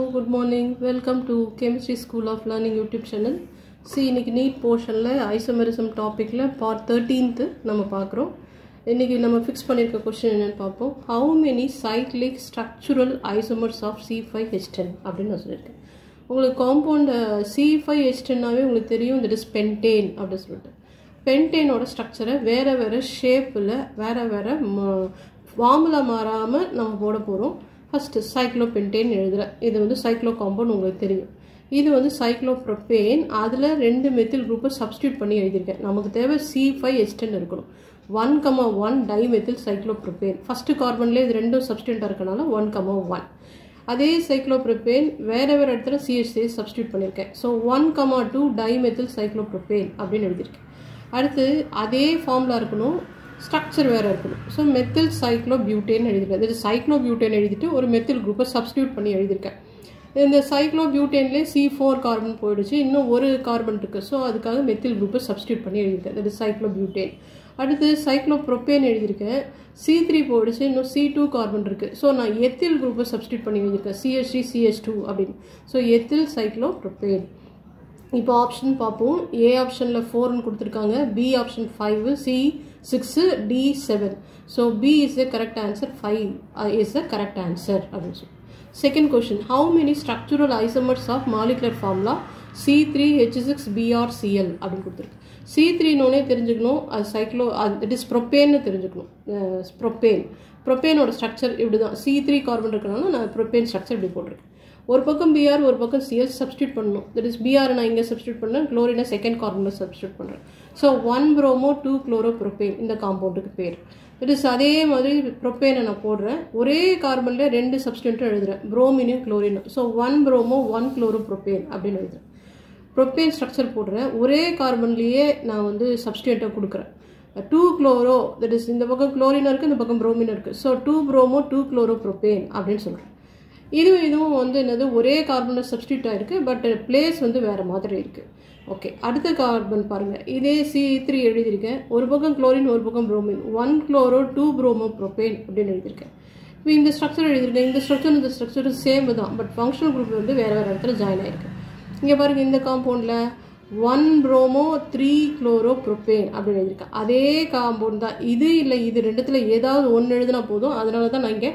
good morning welcome to chemistry school of learning YouTube channel C இன்னைக்கு NEET போர்ஷனில் isomerism டாப்பிக்கில் part thirteenth நம்ம பார்க்குறோம் இன்றைக்கி நம்ம ஃபிக்ஸ் பண்ணியிருக்க கொஸ்டின் என்னென்னு பார்ப்போம் how many cyclic structural isomers of C five H ten அப்படின்னு நான் சொல்லியிருக்கேன் உங்களுக்கு காம்பவுண்ட் சி ஃபைவ் ஹெச் டென்னாவே உங்களுக்கு தெரியும் தட் இஸ் பென்டேன் அப்படின்னு சொல்லிட்டு பென்டேனோட ஸ்ட்ரக்சரை வேறு வேறு ஷேப்பில் வேறு வேறு ஃபார்முலா மாறாமல் நம்ம போட போகிறோம் ஃபஸ்ட்டு சைக்ளோபென்டேன் எழுதுகிறேன் இது வந்து சைக்ளோ காம்பவுண்ட் உங்களுக்கு தெரியும் இது வந்து சைக்ளோப்ரொபேன் அதில் ரெண்டு மெத்தில் குரூப்பை சப்ஸ்டியூட் பண்ணி எழுதியிருக்கேன் நமக்கு தேவை சி ஃபைவ் எஸ்டென் இருக்கணும் one comma one dimethyl cyclopropane first கார்பன்லேயே இது ரெண்டும் சப்ஸ்டியூட்டாக இருக்கனால ஒன் கமா ஒன் அதே சைக்ளோப்ரொபேன் வேறு வேறு இடத்துல சிஹெச்சியை சப்ஸ்டியூட் பண்ணியிருக்கேன் so one comma two dimethyl cyclopropane அப்படின்னு எழுதியிருக்கேன் அடுத்து அதே ஃபார்முலா இருக்கணும் ஸ்ட்ரக்சர் வேறு இருக்கணும் ஸோ மெத்தில் சைக்ளோ பியூட்டேன் எழுதிருக்கேன் இது சைக்ளோ பியூட்டேன் எழுதிட்டு ஒரு மெத்தில் குரூப்பை சப்ஸ்டியூட் பண்ணி எழுதியிருக்கேன் இந்த சைக்ளோ பியூட்டேன்லேயே சி ஃபோர் கார்பன் போயிடுச்சு இன்னும் ஒரு கார்பன் இருக்குது ஸோ அதுக்காக மெத்தில் குரூப்பை சப்ஸ்டியூட் பண்ணி எழுதியிருக்கேன் இது சைக்ளோ பியூட்டேன் அடுத்து சைக்ளோ ப்ரொப்பேன் எழுதியிருக்கேன் சி த்ரீ போயிடுச்சு இன்னும் சி டூ கார்பன் இருக்குது ஸோ நான் எத்தில் குரூப்பை சப்ஸ்டியூட் பண்ணி எழுதியிருக்கேன் சிஹெச் த்ரீ சிஹெச் டூ அப்படின்னு ஸோ எத்தில் சைக்ளோ ப்ரொப்பேன் இப்போ ஆப்ஷன் பார்ப்போம் ஏ ஆப்ஷனில் ஃபோர்னு கொடுத்துருக்காங்க B option five C six D seven so B is the correct answer five is the correct answer அப்படின்னு சொல்லி second question how many structural isomers of molecular formula C three H six BrCl அப்படின்னு கொடுத்துருக்கு C த்ரீனோடனே தெரிஞ்சுக்கணும் அது cyclo அது it is ப்ரொப்பேன்னு தெரிஞ்சுக்கணும் propane ப்ரொப்பேனோட structure இப்படி தான் சி த்ரீ கார்பன் இருக்கனால நான் ப்ரொப்பேன் ஸ்ட்ரக்சர் இப்படி போட்டிருக்கேன் ஒரு பக்கம் பிஆர் ஒரு பக்கம் சிஎல் சப்ஸ்டியூட் பண்ணணும் தட் இஸ் பிஆர் நான் இங்கே சப்ஸ்டியூட் பண்ணேன் குளோரினை செகண்ட் கார்பனில் சப்ஸ்டியூட் பண்ணுறேன் so one bromo two chloro propane இந்த காம்பவுண்டுக்கு பேர் தட் இஸ் அதே மாதிரி ப்ரொப்பேனை நான் போடுறேன் ஒரே கார்பனில் ரெண்டு சப்ஸ்டியூட்டும் எழுதுறேன் ப்ரோமினும் குளோரினும் so one bromo one chloro propane அப்படின்னு எழுதுறேன் ப்ரொப்பேன் ஸ்ட்ரக்சர் போடுறேன் ஒரே கார்பன்லேயே நான் வந்து சப்ஸ்டியூட்டை கொடுக்குறேன் டூ குளோரோ தட் இஸ் இந்த பக்கம் குளோரினும் இருக்குது இந்த பக்கம் ப்ரோமினும் இருக்குது so two bromo two chloro propane அப்படின்னு சொல்கிறேன் இதுவும் இதுவும் வந்து என்னது ஒரே கார்பனில் சப்ஸ்டியூட் ஆகிருக்கு பட் பிளேஸ் வந்து வேறு மாதிரி இருக்குது ஓகே அடுத்த கார்பன் பாருங்கள் இதே சி த்ரீ எழுதியிருக்கேன் ஒரு பக்கம் குளோரின் ஒரு பக்கம் bromine one chloro two bromo propane அப்படின்னு எழுதியிருக்கேன் இப்போ இந்த ஸ்ட்ரக்சர் எழுதியிருக்கேன் இந்த ஸ்ட்ரக்சர் இந்த ஸ்ட்ரக்சர் சேம் தான் பட் ஃபங்க்ஷனல் குரூப் வந்து வேறு வேறு இடத்துல ஜாயின் ஆகிருக்கு இங்கே பாருங்கள் இந்த காம்பவுண்டில் one bromo three chloro propane அப்படின்னு எழுதியிருக்கேன் அதே காம்பவுண்ட் தான் இது இல்லை இது ரெண்டுத்தில் ஏதாவது ஒன்று எழுதினா போதும் அதனால தான் நான் இங்கே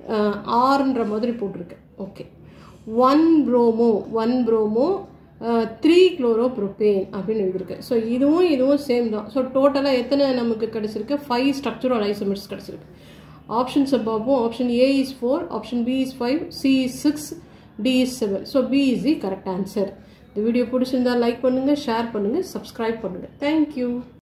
ஆறுன்ற மாதிரி போட்டிருக்கேன் okay one bromo one bromo three chloro propane அப்படின்னு எழுதியிருக்கேன் ஸோ இதுவும் இதுவும் சேம் தான் ஸோ டோட்டலாக எத்தனை நமக்கு கிடச்சிருக்கு ஃபைவ் ஸ்ட்ரக்சரல் ஐசோமர்ஸ் கிடச்சிருக்கு ஆப்ஷன்ஸை பார்ப்போம் option A is four option B is five C is six D is seven so B is the correct answer இந்த வீடியோ பிடிச்சிருந்தா லைக் பண்ணுங்கள் ஷேர் பண்ணுங்கள் சப்ஸ்கிரைப் பண்ணுங்கள் தேங்க்யூ